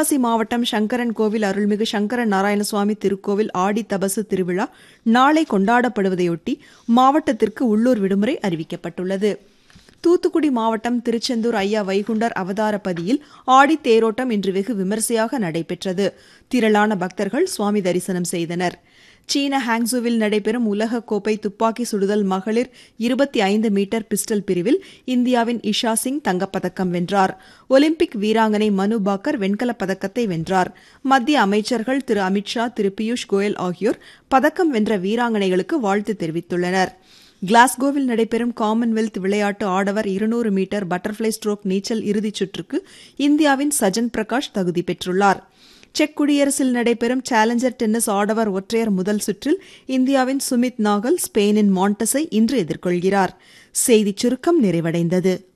தென்காசி மாவட்டம் சங்கரன் கோவில் அருள்மிகு சங்கர நாராயணசுவாமி திருக்கோவில் ஆடி தபசு திருவிழா நாளை கொண்டாடப்படுவதையொட்டி மாவட்டத்திற்கு உள்ளூர் விடுமுறை அறிவிக்கப்பட்டுள்ளது தூத்துக்குடி மாவட்டம் திருச்செந்தூர் ஐயா வைகுண்டர் அவதாரப்பதியில் ஆடி தேரோட்டம் இன்று வெகு விமரிசையாக நடைபெற்றது திரளான பக்தர்கள் சுவாமி தரிசனம் செய்தனர் சீன ஹாங்ஸுவில் நடைபெறும் உலக கோப்பை துப்பாக்கி சுடுதல் மகளிர் இருபத்தி ஐந்து மீட்டர் பிஸ்டல் பிரிவில் இந்தியாவின் இஷா சிங் தங்கப்பதக்கம் வென்றார் ஒலிம்பிக் வீராங்கனை மனு பாக்கர் வெண்கலப் பதக்கத்தை வென்றார் மத்திய அமைச்சர்கள் திரு அமித்ஷா திரு பியூஷ் கோயல் ஆகியோர் பதக்கம் வென்ற வீராங்கனைகளுக்கு வாழ்த்து தெரிவித்துள்ளனா் கிளாஸ்கோவில் நடைபெறும் காமன்வெல்த் விளையாட்டு ஆடவர் இருநூறு மீட்டர் பட்டர்ஃப்ளை ஸ்ட்ரோக் நீச்சல் இறுதிச் சுற்றுக்கு இந்தியாவின் சஜன் பிரகாஷ் தகுதி பெற்றுள்ளார் செக் குடியரசில் நடைபெறும் சேலஞ்சர் டென்னிஸ் ஆடவர் ஒற்றையர் முதல் சுற்றில் இந்தியாவின் சுமித் நாகல் ஸ்பெயினின் மாண்டஸை இன்று எதிர்கொள்கிறார் செய்திச் சுருக்கம் நிறைவடைந்தது